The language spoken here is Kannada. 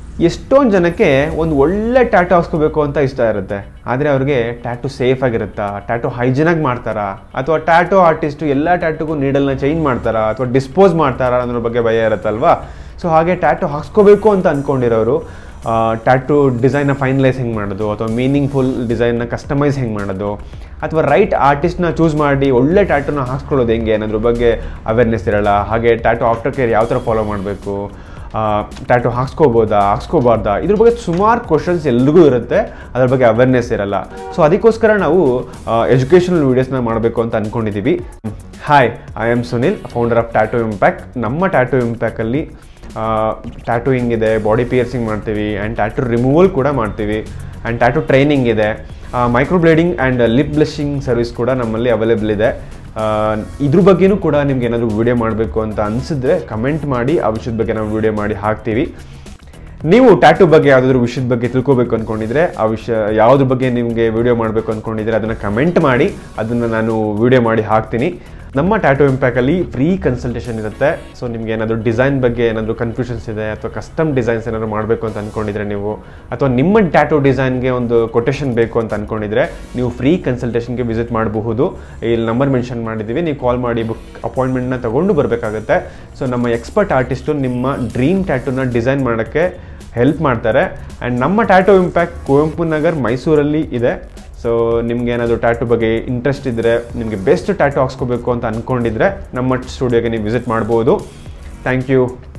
ಎಷ್ಟೊಂದು ಜನಕ್ಕೆ ಒಂದು ಒಳ್ಳೆ ಟ್ಯಾಟು ಹಾಕ್ಸ್ಕೋಬೇಕು ಅಂತ ಇಷ್ಟ ಇರುತ್ತೆ ಆದರೆ ಅವ್ರಿಗೆ ಟ್ಯಾಟು ಸೇಫ್ ಆಗಿರುತ್ತಾ ಟ್ಯಾಟು ಹೈಜಿನಾಗಿ ಮಾಡ್ತಾರಾ ಅಥವಾ ಟ್ಯಾಟು ಆರ್ಟಿಸ್ಟು ಎಲ್ಲ ಟ್ಯಾಟುಗೂ ನೀಡಲ್ನ ಚೇಂಜ್ ಮಾಡ್ತಾರಾ ಅಥವಾ ಡಿಸ್ಪೋಸ್ ಮಾಡ್ತಾರಾ ಅನ್ನೋದ್ರ ಬಗ್ಗೆ ಭಯ ಇರುತ್ತಲ್ವಾ ಸೊ ಹಾಗೆ ಟ್ಯಾಟು ಹಾಕ್ಸ್ಕೋಬೇಕು ಅಂತ ಅಂದ್ಕೊಂಡಿರೋರು ಟ್ಯಾಟು ಡಿಸೈನ್ನ ಫೈನಲೈಸ್ ಹೆಂಗೆ ಮಾಡೋದು ಅಥವಾ ಮೀನಿಂಗ್ಫುಲ್ ಡಿಸೈನ್ನ ಕಸ್ಟಮೈಸ್ ಹೆಂಗೆ ಮಾಡೋದು ಅಥವಾ ರೈಟ್ ಆರ್ಟಿಸ್ಟ್ನ ಚೂಸ್ ಮಾಡಿ ಒಳ್ಳೆ ಟ್ಯಾಟುನ ಹಾಕ್ಸ್ಕೊಳ್ಳೋದು ಹೆಂಗೆ ಅನ್ನೋದ್ರ ಬಗ್ಗೆ ಅವೇರ್ನೆಸ್ ಇರಲ್ಲ ಹಾಗೆ ಟ್ಯಾಟು ಆಫ್ಟರ್ ಕೇರ್ ಯಾವ ಥರ ಫಾಲೋ ಮಾಡಬೇಕು ಟ್ಯಾಟು ಹಾಕ್ಸ್ಕೋಬೋದಾ ಹಾಕ್ಸ್ಕೋಬಾರ್ದಾ ಇದ್ರ ಬಗ್ಗೆ ಸುಮಾರು ಕ್ವಶನ್ಸ್ ಎಲ್ರಿಗೂ ಇರುತ್ತೆ ಅದ್ರ ಬಗ್ಗೆ ಅವೇರ್ನೆಸ್ ಇರಲ್ಲ ಸೊ ಅದಕ್ಕೋಸ್ಕರ ನಾವು ಎಜುಕೇಷನಲ್ ವೀಡಿಯೋಸ್ನ ಮಾಡಬೇಕು ಅಂತ ಅಂದ್ಕೊಂಡಿದ್ದೀವಿ hi I am Sunil founder of tattoo impact ನಮ್ಮ ಟ್ಯಾಟು ಇಂಪ್ಯಾಕಲ್ಲಿ ಟ್ಯಾಟೂಯಿಂಗ್ ಇದೆ ಬಾಡಿ ಪಿಯರ್ಸಿಂಗ್ ಮಾಡ್ತೀವಿ ಆ್ಯಂಡ್ ಟ್ಯಾಟು ರಿಮೂವಲ್ ಕೂಡ ಮಾಡ್ತೀವಿ ಆ್ಯಂಡ್ ಟ್ಯಾಟು ಟ್ರೈನಿಂಗ್ ಇದೆ microblading and lip blushing service ಕೂಡ ನಮ್ಮಲ್ಲಿ ಅವೈಲೇಬಲ್ ಇದೆ ಆ, ಇದ್ರ ಬಗ್ಗೆನೂ ಕೂಡ ನಿಮ್ಗೆ ಏನಾದರೂ ವಿಡಿಯೋ ಮಾಡಬೇಕು ಅಂತ ಅನಿಸಿದ್ರೆ ಕಮೆಂಟ್ ಮಾಡಿ ಆ ವಿಷಯದ ಬಗ್ಗೆ ನಾವು ವಿಡಿಯೋ ಮಾಡಿ ಹಾಕ್ತೀವಿ ನೀವು ಟ್ಯಾಟೂ ಬಗ್ಗೆ ಯಾವುದಾದ್ರೂ ವಿಷಯದ ಬಗ್ಗೆ ತಿಳ್ಕೊಬೇಕು ಅಂದ್ಕೊಂಡಿದ್ರೆ ಆ ವಿಷಯ ಯಾವುದ್ರ ಬಗ್ಗೆ ನಿಮಗೆ ವಿಡಿಯೋ ಮಾಡಬೇಕು ಅಂದ್ಕೊಂಡಿದ್ರೆ ಅದನ್ನು ಕಮೆಂಟ್ ಮಾಡಿ ಅದನ್ನು ನಾನು ವಿಡಿಯೋ ಮಾಡಿ ಹಾಕ್ತೀನಿ ನಮ್ಮ ಟ್ಯಾಟೂ ಇಂಪ್ಯಾಕಲ್ಲಿ ಫ್ರೀ ಕನ್ಸಲ್ಟೇಷನ್ ಇರುತ್ತೆ ಸೊ ನಿಮ್ಗೆ ಏನಾದರೂ ಡಿಸೈನ್ ಬಗ್ಗೆ ಏನಾದರೂ ಕನ್ಫ್ಯೂಷನ್ಸ್ ಇದೆ ಅಥವಾ ಕಸ್ಟಮ್ ಡಿಸೈನ್ಸ್ ಏನಾದರೂ ಮಾಡಬೇಕು ಅಂತ ಅಂದ್ಕೊಂಡಿದ್ರೆ ನೀವು ಅಥವಾ ನಿಮ್ಮ ಟ್ಯಾಟೂ ಡಿಸೈನ್ಗೆ ಒಂದು ಕೊಟೇಶನ್ ಬೇಕು ಅಂತ ಅಂದ್ಕೊಂಡಿದ್ರೆ ನೀವು ಫ್ರೀ ಕನ್ಸಲ್ಟೇಷನ್ಗೆ ವಿಸಿಟ್ ಮಾಡಬಹುದು ಇಲ್ಲಿ ನಂಬರ್ ಮೆನ್ಷನ್ ಮಾಡಿದ್ದೀವಿ ನೀವು ಕಾಲ್ ಮಾಡಿ ಬುಕ್ ಅಪಾಯಿಂಟ್ಮೆಂಟ್ನ ತೊಗೊಂಡು ಬರಬೇಕಾಗುತ್ತೆ ಸೊ ನಮ್ಮ ಎಕ್ಸ್ಪರ್ಟ್ ಆರ್ಟಿಸ್ಟು ನಿಮ್ಮ ಡ್ರೀಮ್ ಟ್ಯಾಟೂನ ಡಿಸೈನ್ ಮಾಡೋಕ್ಕೆ ಹೆಲ್ಪ್ ಮಾಡ್ತಾರೆ ಆ್ಯಂಡ್ ನಮ್ಮ ಟ್ಯಾಟೋ ಇಂಪ್ಯಾಕ್ಟ್ ಕುವೆಂಪು ನಗರ್ ಮೈಸೂರಲ್ಲಿ ಇದೆ ಸೊ ನಿಮ್ಗೆ ಏನಾದರೂ ಟ್ಯಾಟು ಬಗ್ಗೆ ಇಂಟ್ರೆಸ್ಟ್ ಇದ್ದರೆ ನಿಮಗೆ ಬೆಸ್ಟ್ ಟ್ಯಾಟು ಹಾಕ್ಸ್ಕೋಬೇಕು ಅಂತ ಅಂದ್ಕೊಂಡಿದ್ರೆ ನಮ್ಮ ಸ್ಟುಡಿಯೋಗೆ ನೀವು ವಿಸಿಟ್ ಮಾಡ್ಬೋದು ಥ್ಯಾಂಕ್ ಯು